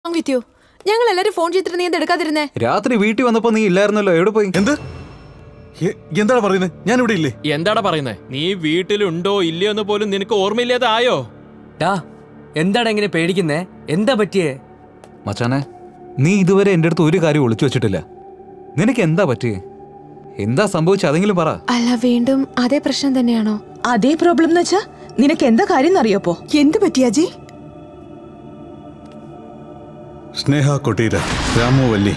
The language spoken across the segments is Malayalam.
വിത്ത് യു ഞങ്ങൾ എല്ലാരും ഫോൺ ചെയ്തിട്ട് നീ എന്ത് എടുക്കാതിരുന്നേ രാത്രി വീട്ടിൽ വന്നപ്പോ നീ ഇല്ലായിരുന്നല്ലോ എവിടെ പോയി എന്ത് എ- എന്താണ് പറയുന്നത് ഞാൻ ഇവിടെ ഇല്ലേ എന്താടാ പറയുന്നത് നീ വീട്ടിലുണ്ടോ ഇല്ലയോ എന്ന് പോലും നിനക്ക് ഓർമ്മയില്ലാതായോ ഡാ എന്താണ് എങ്ങനെ പേടിക്കുന്നേ എന്താ പറ്റിയേ മച്ചാനെ നീ ഇതുവരെ എൻ്റെ അടുത്ത് ഒരു കാര്യം ഒളിച്ചു വെച്ചിട്ടില്ല നിനക്ക് എന്താ പറ്റിയേ എന്താ സംഭവിച്ചത് അതെങ്കിലും പറ അല്ല വീണ്ടും അതേ പ്രശ്നം തന്നെയാണോ അതേ പ്രോബ്ലം എന്ന് വെച്ചാ നിനക്ക് എന്താ കാര്യം അറിയോപ്പോ എന്ത് പറ്റിയാജി സ്നേഹ കൊട്ടീര രാമു വല്ലി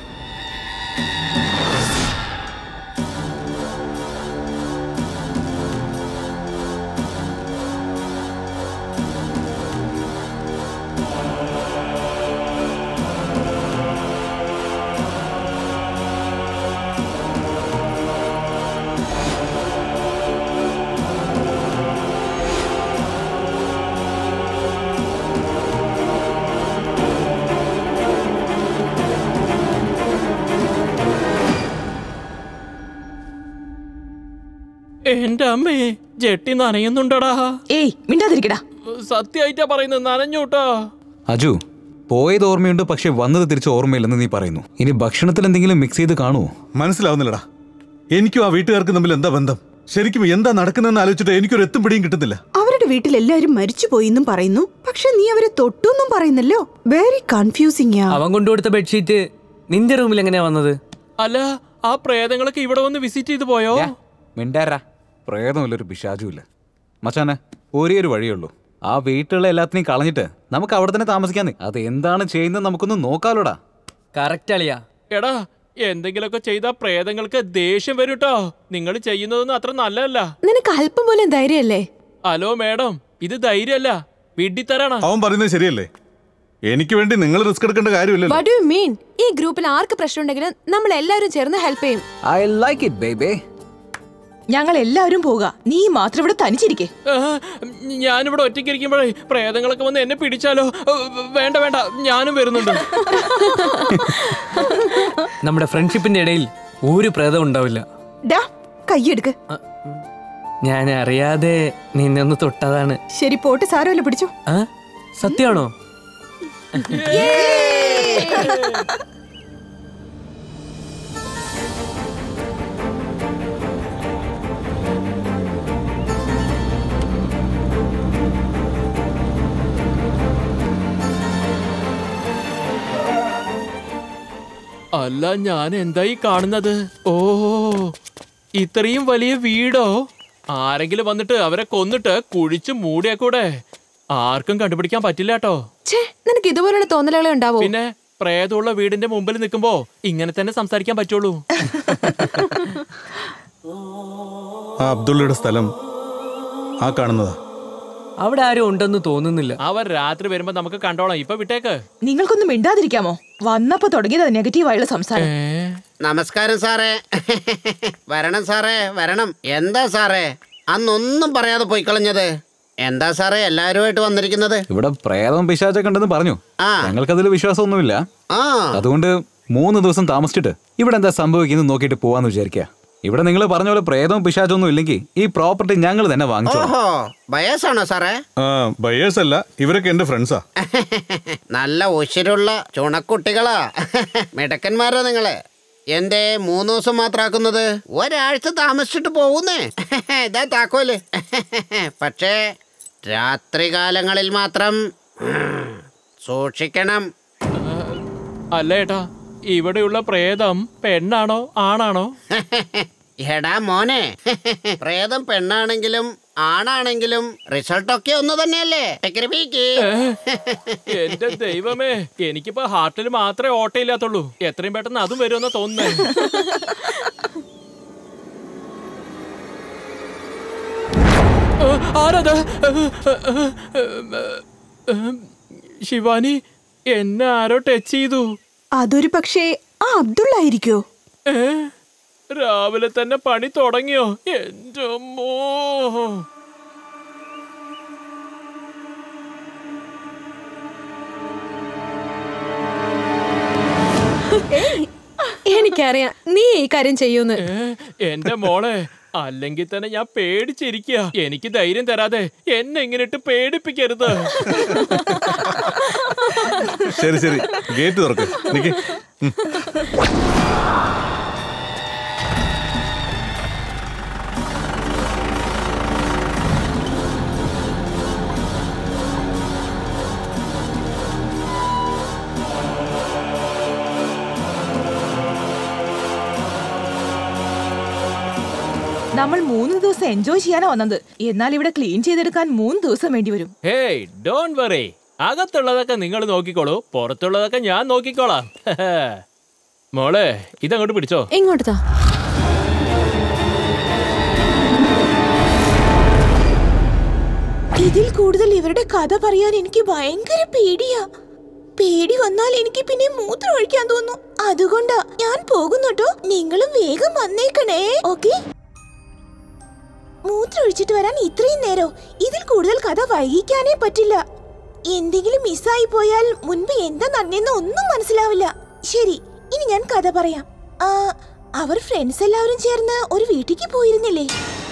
എന്റെ അമ്മേ ജെട്ടി നനയുന്നുണ്ടടാ ഏയ് മിണ്ടാതിരിക്കടാ സത്യമായിട്ടാ പറയുന്നത് നനഞ്ഞൂട്ടോ അജു പോയത് ഓർമ്മയുണ്ട് പക്ഷെ വന്നത് തിരിച്ച് ഓർമ്മയില്ലെന്ന് നീ പറയുന്നു ഇനി ഭക്ഷണത്തിൽ എന്തെങ്കിലും മിക്സ് ചെയ്ത് കാണുമോ മനസ്സിലാവുന്നില്ലടാ എനിക്കും ആ വീട്ടുകാർക്കും തമ്മിൽ എന്താ ബന്ധം ശരിക്കും എന്താ നടക്കുന്നതെന്ന് ആലോചിച്ചിട്ട് എനിക്കൊരു എത്തും പിടിയും കിട്ടുന്നില്ല അവരുടെ വീട്ടിൽ എല്ലാരും മരിച്ചു പോയിന്നും പറയുന്നു പക്ഷെ നീ അവരെ തൊട്ടുന്നും പറയുന്നല്ലോ വെരി കൺഫ്യൂസിംഗ് അവൻ കൊണ്ടുകൊടുത്ത ബെഡ്ഷീറ്റ് നിന്റെ റൂമിൽ എങ്ങനെയാ വന്നത് അല്ല ആ പ്രേതങ്ങളൊക്കെ ഇവിടെ വന്ന് വിസിറ്റ് ചെയ്ത് പോയോ മിണ്ടാരാ പ്രേതമില്ലൊരു പിശാചുമില്ല മച്ചാനെ ഒരേ ഒരു വഴിയുള്ളൂ ആ വീട്ടിലുള്ള എല്ലാത്തിനെയും കളഞ്ഞിട്ട് നമുക്ക് അവിടെ തന്നെ താമസിക്കാന്ന് അത് എന്താണ് ചെയ്യുന്നത് നമുക്കൊന്ന് നോക്കാലോടാ കറക്റ്റ് അളിയാ എടാ എന്തെങ്കിലുമൊക്കെ ചെയ്താ പ്രേതങ്ങൾക്ക് ദേഷ്യം വരും കേട്ടോ നിങ്ങൾ ചെയ്യുന്നതൊന്നും അത്ര നല്ലതല്ല നിനക്ക് അല്പം പോലും ധൈര്യല്ലേ ഹലോ മേഡം ഇത് ധൈര്യമല്ല വിഡ്ഢിത്തരാണ് അവൻ പറയുന്നത് ശരിയല്ലേ എനിക്ക് വേണ്ടി നിങ്ങൾ റിസ്ക് എടുക്കേണ്ട കാര്യമില്ലല്ലോ വട്ട് യു മീൻ ഈ ഗ്രൂപ്പിൽ ആർക്ക് പ്രശ്നം ഉണ്ടെങ്കിലും നമ്മൾ എല്ലാവരും ചേർന്ന് ഹെൽപ്പ് ചെയ്യും ഐ ലൈക്ക് ഇറ്റ് ബേബേ ഞങ്ങൾ എല്ലാവരും പോവുക നീ മാത്രം ഇവിടെ തനിച്ചിരിക്കേ ഞാനിവിടെ ഒറ്റയ്ക്കിരിക്കുമ്പോഴേ പ്രേതങ്ങളൊക്കെ വന്ന് എന്നെ പിടിച്ചാലോ ഏഹ്, വേണ്ട വേണ്ട ഞാനും വരുന്നുണ്ട് നമ്മുടെ ഫ്രണ്ട്ഷിപ്പിന്റെ ഇടയിൽ ഒരു പ്രേതം ഉണ്ടാവില്ല ഡാ കയ്യെടുക്ക് ഞാൻ അറിയാതെ നിന്നെ ഒന്ന് തൊട്ടതാണ് ശരി പോട്ട് സാരമല്ല പിടിച്ചു ആ സത്യമാണോ അല്ല ഞാൻ എന്തായി കാണുന്നത് ഓ ഇത്രയും വലിയ വീടോ ആരെങ്കിലും വന്നിട്ട് അവരെ കൊന്നിട്ട് കുഴിച്ച് മൂടിയാ കൂടെ ആർക്കും കണ്ടുപിടിക്കാൻ പറ്റില്ല കേട്ടോ ഛേ നിനക്ക് ഇതുപോലുള്ള തോന്നലുകൾ ഉണ്ടാവോ പിന്നെ പ്രേതമുള്ള വീടിന്റെ മുമ്പിൽ നിൽക്കുമ്പോ ഇങ്ങനെ തന്നെ സംസാരിക്കാൻ പറ്റുള്ളൂ ആ അബ്ദുള്ളയുടെ സ്ഥലം ആ കാണുന്നതാ അവിടെ ആരും ഉണ്ടെന്ന് തോന്നുന്നില്ല അവർ രാത്രി വരുമ്പോ നമുക്ക് കണ്ടോളാം ഇപ്പൊ വിട്ടേക്ക് നിങ്ങൾക്കൊന്നും മിണ്ടാതിരിക്കാമോ വന്നപ്പോ തുടങ്ങിയതാ നെഗറ്റീവായുള്ള സംസാരം നമസ്കാരം സാറേ വരണം സാറേ വരണം എന്താ സാറേ അന്നൊന്നും പറയാതെ പോയി കളഞ്ഞത് എന്താ സാറേ എല്ലാവരുമായിട്ട് വന്നിരിക്കുന്നത് ഇവിടെ പ്രേതം പിശാചൊക്കെ ഉണ്ടെന്ന് പറഞ്ഞു ആ. ഞങ്ങൾക്കതിൽ വിശ്വാസമൊന്നുമില്ല ആ അതുകൊണ്ട് മൂന്ന് ദിവസം താമസിച്ചിട്ട് ഇവിടെ എന്താ സംഭവിക്കുന്നത് നോക്കിയിട്ട് പോവാന്ന് വിചാരിക്കുക ഇവിടെ നിങ്ങൾ പറഞ്ഞ പോലെ പ്രേതവും പിശാചൊന്നും ഇല്ലെങ്കിൽ ഈ പ്രോപ്പർട്ടി ഞങ്ങൾ തന്നെ വാങ്ങിച്ചോ ഓഹോ ബയസാണോ സാറേ ആ ബയേഴ്സ് അല്ല ഇവരൊക്കെ എന്റെ ഫ്രണ്ട്സാ നല്ല ഉശിരുള്ള ചുണക്കുട്ടികളാ മിടക്കന്മാരാ നിങ്ങള് എന്തേ മൂന്ന് ദിവസം മാത്രാക്കുന്നത് ഒരാഴ്ച താമസിച്ചിട്ട് പോകുന്നേ ഇതാ താക്കോല് പക്ഷേ രാത്രികാലങ്ങളിൽ മാത്രം ഉം, സൂക്ഷിക്കണം അല്ല ഏട്ടാ ഇവിടെയുള്ള പ്രേതം പെണ്ണാണോ ആണാണോ എടാ മോനെ പ്രേതം പെണ്ണാണെങ്കിലും ആണാണെങ്കിലും റിസൾട്ടൊക്കെ ഒന്ന് തന്നെയല്ലേ ടെക്കിരിപ്പീക്ക്. എന്റെ ദൈവമേ എനിക്കിപ്പോ ഹാർട്ടിൽ മാത്രമേ ഓട്ടയില്ലാത്തുള്ളൂ എത്രയും പെട്ടെന്ന് അതും വരുമെന്ന് തോന്നുന്നേ ഏ, ആരത് ശിവാനി എന്നെ ആരോ ടച്ച് ചെയ്തു അതൊരു പക്ഷേ ആ അബ്ദുള്ളായിരിക്കോ ഏ രാവിലെ തന്നെ പണി തുടങ്ങിയോ എന്റെ അമ്മോ എനിക്കറിയാം നീ ഈ കാര്യം ചെയ്യൂന്ന് ഏ, എന്റെ മോളെ അല്ലെങ്കിൽ തന്നെ ഞാൻ പേടിച്ചിരിക്കുക എനിക്ക് ധൈര്യം തരാതെ എന്നെ ഇങ്ങനെ ഇട്ട് പേടിപ്പിക്കരുത് ശരി ശരി ഗേറ്റ് തുറക്ക് നിക്ക് ഉം. നമ്മൾ മൂന്ന് ദിവസം എൻജോയ് ചെയ്യാനാ വന്നത് എന്നാൽ ഇവിടെ ക്ലീൻ ചെയ്തെടുക്കാൻ മൂന്ന് ദിവസം വേണ്ടി വരും ഹേയ് ഡോൺ വറി അകത്തുള്ളതൊക്കെ നിങ്ങൾ നോക്കിക്കോളൂ പുറത്തുള്ളതൊക്കെ ഞാൻ നോക്കിക്കോളാം മോളെ ഇതങ്ങോട്ട് പിടിച്ചോ ഇങ്ങോട്ട് താ ഇതിൽ കൂടുതൽ ഇവരുടെ കഥ പറയാൻ എനിക്ക് ഭയങ്കര പേടിയാ പേടി വന്നാൽ എനിക്ക് പിന്നെ മൂത്രം ഒഴിക്കാൻ തോന്നും അതുകൊണ്ടാ ഞാൻ പോകുന്നുട്ടോ നിങ്ങളും വേഗം വന്നേക്കണേ ഓക്കെ മൂത്രം ഒഴിച്ചിട്ട് വരാൻ ഇത്രയും നേരോ ഇതിൽ കൂടുതൽ കഥ വൈകിക്കാനേ പറ്റില്ല എന്തെങ്കിലും മിസ്സായി പോയാൽ മുൻപ് എന്താ നടന്നെന്ന് ഒന്നും മനസ്സിലാവില്ല ശരി ഇനി ഞാൻ കഥ പറയാം ആ, അവർ ഫ്രണ്ട്സ് എല്ലാവരും ചേർന്ന് ഒരു വീട്ടിലേക്ക് പോയിരുന്നില്ലേ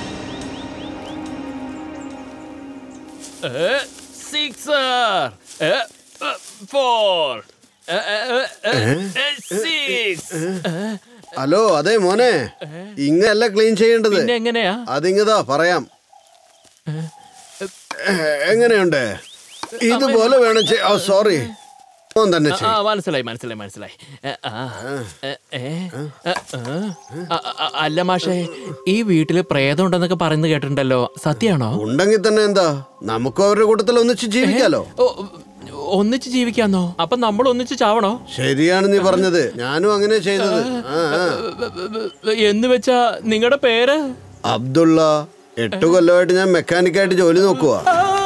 സിക്സർ ഫോർ സിക്സ് ഹലോ അതെ മോനെ ഇങ്ങല്ല ക്ലീൻ ചെയ്യേണ്ടത് പിന്നെ എങ്ങനെയാ അതിങ്ങതാ പറയാം എങ്ങനെയുണ്ട് ഇതുപോലെ വേണം ചെയ്- ഓ സോറി മോൻ തന്നെ ആ, ചെയ്. ആ, മനസ്സിലായി മനസ്സിലായി മനസ്സിലായി എ, ആ, എ, ഏ, എ, ആ, ആ, ആ, അല്ല മാഷേ ഈ വീട്ടില് പ്രേതം ഉണ്ടെന്നൊക്കെ പറയുന്നത് കേട്ടിട്ടുണ്ടല്ലോ സത്യാണോ ഉണ്ടെങ്കിൽ തന്നെ എന്താ നമുക്കും അവരുടെ കൂട്ടത്തിൽ ഒന്നിച്ച് ജീവിക്കാലോ ഓ, ഒന്നിച്ച് ജീവിക്കാന്നോ അപ്പൊ നമ്മൾ ഒന്നിച്ച് ചാവണോ ശരിയാണ് നീ പറഞ്ഞത് ഞാനും അങ്ങനെ ചെയ്തത് ആ, ആ. എന്ന് വെച്ചാ നിങ്ങളുടെ പേര് അബ്ദുള്ള എട്ട് കൊല്ലമായിട്ട് ഞാൻ മെക്കാനിക്കായിട്ട് ജോലി നോക്കുക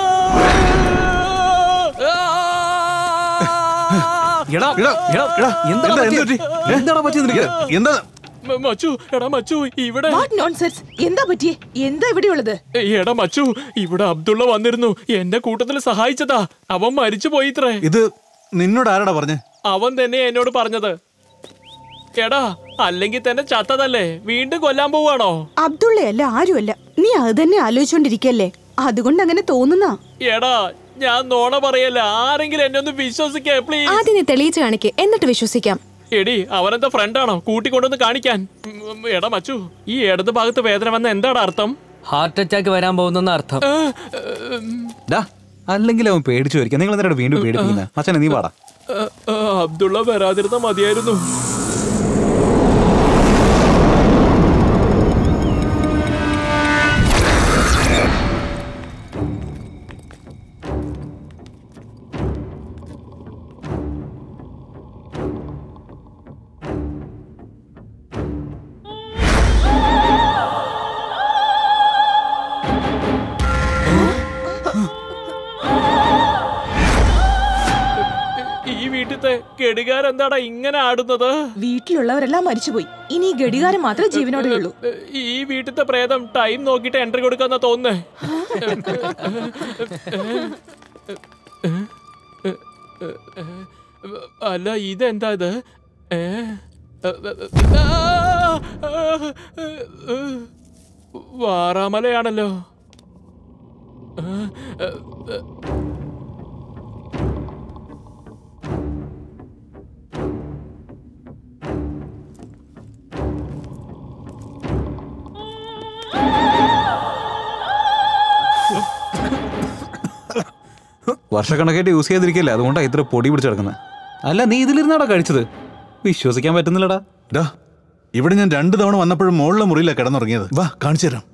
എടാ എടാ, എടാ, എടാ, എന്താടാ എന്താ, എന്ത് പറ്റിയത്? പറ്റി? ഏ? എന്താടാ പറ്റിയത് നിനക്ക് എന്താ മ- മച്ചു എടാ മച്ചു ഇവിടെ വാട്ട് നോൺസെൻസ് എന്താ പറ്റിയേ എന്താ ഇവിടെയുള്ളത് എടാ മച്ചു ഇവിടെ അബ്ദുള്ള വന്നിരുന്നു എന്റെ കൂട്ടത്തിൽ സഹായിച്ചതാ അവൻ മരിച്ചു പോയിത്രേ ഇത് നിന്നോട് ആരാടാ പറഞ്ഞേ അവൻ തന്നെ എന്നോട് പറഞ്ഞത് എടാ അല്ലെങ്കിൽ തന്നെ ചത്തതല്ലേ വീണ്ടും കൊല്ലാൻ പോവാണോ അബ്ദുള്ളയല്ല ആരുമല്ല നീ അത് തന്നെ ആലോചിച്ചോണ്ടിരിക്കല്ലേ അതുകൊണ്ട് അങ്ങനെ തോന്നുന്നാ എടാ ഞാൻ നോണ പറയല്ല ആരെങ്കിലും എന്നെ ഒന്ന് വിശ്വസിക്കേ പ്ലീസ് ആദ്യം നീ തെളിയിച്ച് കാണിക്ക് എന്നിട്ട് വിശ്വസിക്കാം എടി അവനെന്താ ഫ്രണ്ടാണോ കൂട്ടിക്കൊണ്ടൊന്ന് കാണിക്കാൻ ഉം, എടാ മച്ചു ഈ ഇടത് ഭാഗത്ത് വേദന വന്ന എന്താണ് അർത്ഥം ഹാർട്ട് അറ്റാക്ക് വരാൻ പോകുന്നെന്ന് അർത്ഥം ഏ, ഉം, ഡാ അല്ലെങ്കിൽ അവൻ പേടിച്ചു വരിക നിങ്ങൾ എന്തിനാണ് വീണ്ടും പേടിപ്പിക്കുന്നത് മച്ചാനെ നീ പാടാ ഏ, ഏ, അബ്ദുള്ള വരാതിരുന്ന മതിയായിരുന്നു ഈ വീട്ടിലത്തെ കെടുകാരെന്താടാ ഇങ്ങനെ ആടുന്നത് വീട്ടിലുള്ളവരെല്ലാം മരിച്ചുപോയി ഇനി ഈ ഘടികാരം മാത്രമേ ജീവനോടെ ഉള്ളൂ ഈ വീട്ടിലത്തെ പ്രേതം ടൈം നോക്കിയിട്ട് എൻട്രി കൊടുക്കാന്നാ തോന്നുന്നേ അല്ല ഇതെന്താ ഇത് ഏ? വാറാമലയാണല്ലോ വർഷക്കണക്കായിട്ട് യൂസ് ചെയ്തിരിക്കില്ല അതുകൊണ്ടാണ് ഇത്ര പൊടി പിടിച്ച് കിടക്കുന്നത് അല്ല നീ ഇതിലിരുന്നാടാ കഴിച്ചത് വിശ്വസിക്കാൻ പറ്റുന്നില്ലടാ ഡാ ഇവിടെ ഞാൻ രണ്ടു തവണ വന്നപ്പോഴും മുകളിലെ മുറിയിലാ കിടന്നുറങ്ങിയത് വാ കാണിച്ചു തരാം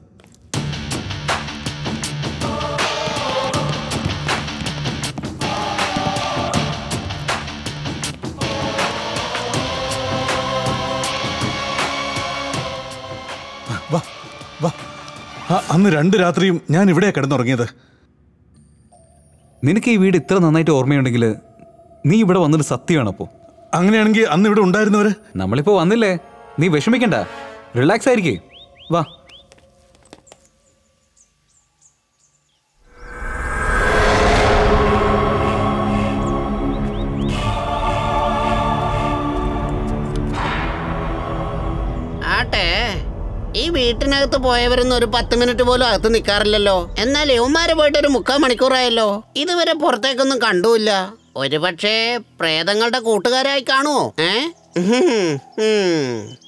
വാ വാ ആ, അന്ന് രണ്ട് രാത്രിയും ഞാൻ ഇവിടെ കിടന്നുറങ്ങിയത് നിനക്ക് ഈ വീട് ഇത്ര നന്നായിട്ട് ഓർമ്മയുണ്ടെങ്കിൽ നീ ഇവിടെ വന്നൊരു സത്യമാണ് അപ്പോൾ അങ്ങനെയാണെങ്കിൽ അന്ന് ഇവിടെ ഉണ്ടായിരുന്നവര് നമ്മളിപ്പോൾ വന്നില്ലേ നീ വിഷമിക്കണ്ട റിലാക്സ് ആയിരിക്കേ വാ ആട്ടെ ഈ വീട്ടിനകത്ത് പോയവരൊന്നും ഒരു പത്ത് മിനിറ്റ് പോലും അകത്ത് നിൽക്കാറില്ലല്ലോ എന്നാൽ യവന്മാര് പോയിട്ട് ഒരു മുക്കാൽ മണിക്കൂറായല്ലോ ഇതുവരെ പുറത്തേക്കൊന്നും കണ്ടുമില്ല ഒരു പക്ഷേ പ്രേതങ്ങളുടെ കൂട്ടുകാരായി കാണുമോ ഏ ഉഹും, ഉം.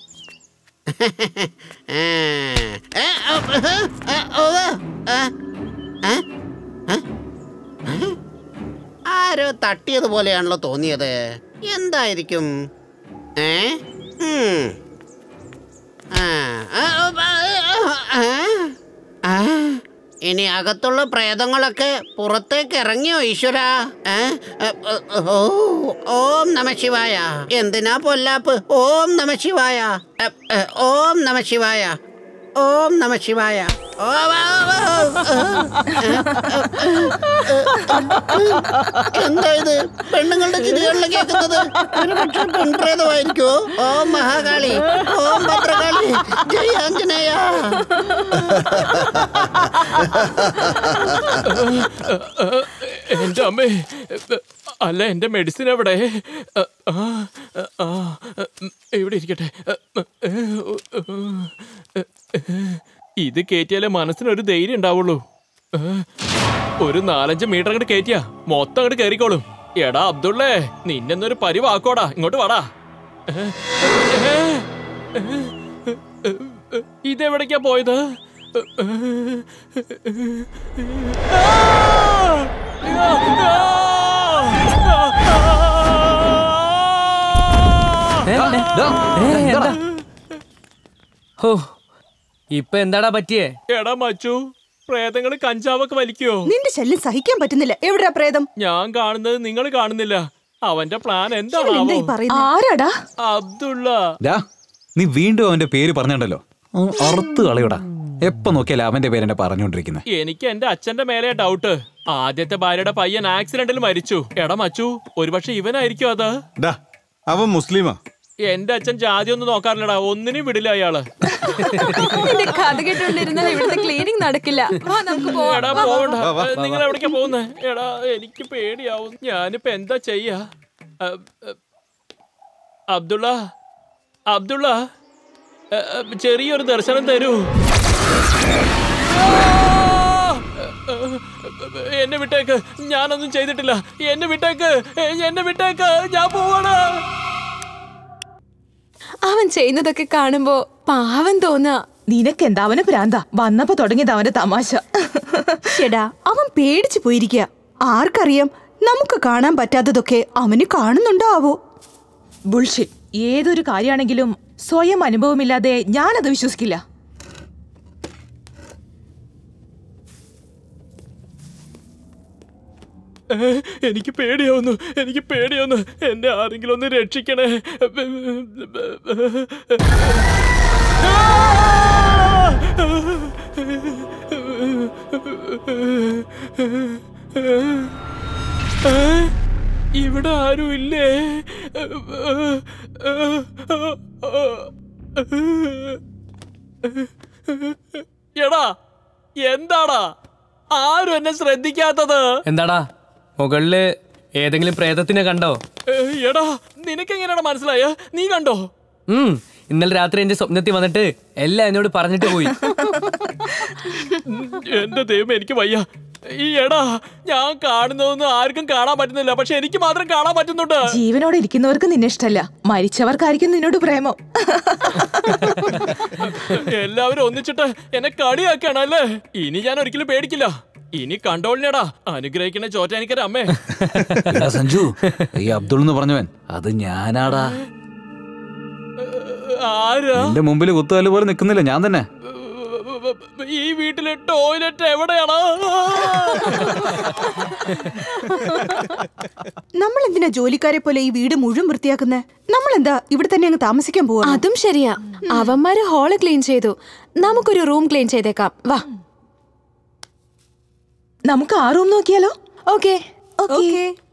ഏ, ഏ, ഓ, ഏ, ഓ, ഏ, ഏ, ഏ, ഏ? ആരോ തട്ടിയതുപോലെയാണല്ലോ തോന്നിയത് എന്തായിരിക്കും ഏ ഉം. ആ, ആ, ആ, ആ, ആ. ഇനി അകത്തുള്ള പ്രേതങ്ങളൊക്കെ പുറത്തേക്ക് ഇറങ്ങിയോ ഈശ്വര ഏ? ഏ, ഏ, ഓ ഓം നമ ശിവായ എന്തിനാ പൊല്ലാപ്പ് ഓം നമ ശിവായ ഏ, ഏ, ഓം നമ ശിവായ ഓം നമ ശിവായ ഓ, ആ, ആ, ആ, എന്താ ഇത് പെണ്ണുങ്ങളുടെ ചിരികളിൽ കേൾക്കുന്നത് ഒരു പക്ഷെ പെൺപ്രേതമായിരിക്കോ ഓം മഹാകാളി ഓം ഭദ്രകാളി ജയ ആഞ്ജനേയ എന്റെ അമ്മേ അല്ല എന്റെ മെഡിസിൻ എവിടെ ആ, ആ, ഇവിടെ ഇരിക്കട്ടെ ഇത് കയറ്റിയാലേ മനസ്സിനൊരു ധൈര്യം ഉണ്ടാവുള്ളൂ ഒരു നാലഞ്ച് മീറ്റർ അങ്ങോട്ട് കയറ്റിയാ മൊത്തം അങ്ങോട്ട് കയറിക്കോളും എടാ അബ്ദുള്ളേ നിന്നെന്നൊരു പരിവാക്കോടാ ഇങ്ങോട്ട് വാടാ ഇതെവിടേക്കാ പോയത് ഏ, ഡാ, ഡാ, ഏ, എന്താടാ? എന്താ ഹോ ഇപ്പൊ എന്താടാ പറ്റിയേ എടാ മച്ചു പ്രേതങ്ങള് കഞ്ചാവൊക്കെ വലിക്കോ നിന്റെ ശല്യം സഹിക്കാൻ പറ്റുന്നില്ല എവിടെയാ പ്രേതം ഞാൻ കാണുന്നത് നിങ്ങൾ കാണുന്നില്ല അവന്റെ പ്ലാൻ ഇവൻ എന്താ എന്താണാവോ ഈ പറയുന്നത് ആരാടാ അബ്ദുള്ള ഡാ, നീ വീണ്ടും അവന്റെ പേര് പറഞ്ഞുണ്ടല്ലോ അറുത്ത് കളയൂടാ എപ്പോ നോക്കിയാലും അവന്റെ പേരെന്നെ പറഞ്ഞുകൊണ്ടിരിക്കുന്നത് എനിക്ക് എന്റെ അച്ഛന്റെ മേലെ ഡൗട്ട് ആദ്യത്തെ ഭാര്യയുടെ പയ്യൻ ആക്സിഡന്റിൽ മരിച്ചു എടാ മച്ചു ഒരുപക്ഷെ ഇവനായിരിക്കും അത് ഡാ അവൻ മുസ്ലിമാ എന്റെ അച്ഛൻ ജാതി ഒന്നും നോക്കാറില്ലടാ ഒന്നിനും വിടില്ല അയാള് നിന്റെ കഥ കേട്ടോണ്ടിരുന്നാൽ ഇവിടുത്തെ ക്ലീനിങ് നടക്കില്ല വാ നമുക്ക് പോവാം എടാ പോവണ്ട നിങ്ങൾ എവിടേക്കാ പോകുന്നേ എടാ എനിക്ക് പേടിയാവും ഞാനിപ്പോ എന്താ ചെയ്യാ അ, അ, അബ്ദുള്ള അബ്ദുള്ള അ, അ, ചെറിയൊരു ദർശനം തരൂ എന്നെ വിട്ടേക്ക് ഞാനൊന്നും ചെയ്തിട്ടില്ല എന്നെ വിട്ടേക്ക് എന്നെ വിട്ടേക്ക് ഞാൻ പോവാണ് അവൻ ചെയ്യുന്നതൊക്കെ കാണുമ്പോ പാവം തോന്നാ നിനക്കെന്താ അവന് ഭ്രാന്ത വന്നപ്പോ തുടങ്ങിയത് അവന്റെ തമാശ ഷെടാ അവൻ പേടിച്ചു പോയിരിക്കുക ആർക്കറിയാം നമുക്ക് കാണാൻ പറ്റാത്തതൊക്കെ അവന് കാണുന്നുണ്ടോ ആവോ ബുൾഷിറ്റ് ഏതൊരു കാര്യമാണെങ്കിലും സ്വയം അനുഭവമില്ലാതെ ഞാനത് വിശ്വസിക്കില്ല എനിക്ക് പേടിയാവുന്നു എനിക്ക് പേടിയാവുന്നു എന്നെ ആരെങ്കിലും ഒന്ന് രക്ഷിക്കണേ ഇവിടെ ആരും ഇല്ലേ എടാ എന്താടാ ആരും എന്നെ ശ്രദ്ധിക്കാത്തത് എന്താടാ മുകളില് ഏതെങ്കിലും പ്രേതത്തിനെ കണ്ടോ ഏ, എടാ നിനക്ക് എങ്ങനെയാണ് മനസ്സിലായ നീ കണ്ടോ ഉം ഇന്നലെ രാത്രി എന്റെ സ്വപ്നത്തിൽ വന്നിട്ട് എല്ലാം എന്നോട് പറഞ്ഞിട്ട് പോയി എന്റെ ദൈവം എനിക്ക് വയ്യ ഈ എടാ ഞാൻ കാണുന്നതൊന്നും ആർക്കും കാണാൻ പറ്റുന്നില്ല പക്ഷെ എനിക്ക് മാത്രം കാണാൻ പറ്റുന്നുണ്ട് ജീവനോടെ ഇരിക്കുന്നവർക്ക് നിന്നെ ഇഷ്ടല്ല മരിച്ചവർക്കായിരിക്കും നിന്നോട് പ്രേമം എല്ലാവരും ഒന്നിച്ചിട്ട് എന്നെ കളിയാക്കാണ് അല്ലേ ഇനി ഞാൻ ഒരിക്കലും പേടിക്കില്ല ഇനി കണ്ടോളിനടാ അനുഗ്രഹിക്കുന്ന ചോറ്റാനിക്കര അമ്മേ എടാ സഞ്ജു ഈ അബ്ദുൾ എന്ന് പറഞ്ഞവൻ അത് ഞാനാടാ ആരാ എന്റെ മുമ്പിൽ കുത്തുകല്ല് പോലെ നിൽക്കുന്നില്ല ഞാൻ തന്നെ ഈ വീട്ടിലെ ടോയ്ലറ്റ് എവിടെയാണോ നമ്മൾ എന്തിനാ ജോലിക്കാരെ പോലെ ഈ വീട് മുഴുവൻ വൃത്തിയാക്കുന്നേ നമ്മൾ എന്താ ഇവിടെ തന്നെ അങ്ങ് താമസിക്കാൻ പോവാ അതും ശരിയാ അവന്മാര് ഹോള് ക്ലീൻ ചെയ്തു നമുക്കൊരു റൂം ക്ലീൻ ചെയ്തേക്കാം വാ നമുക്ക് ആ റൂം നോക്കിയാലോ ഓക്കെ ഓക്കേ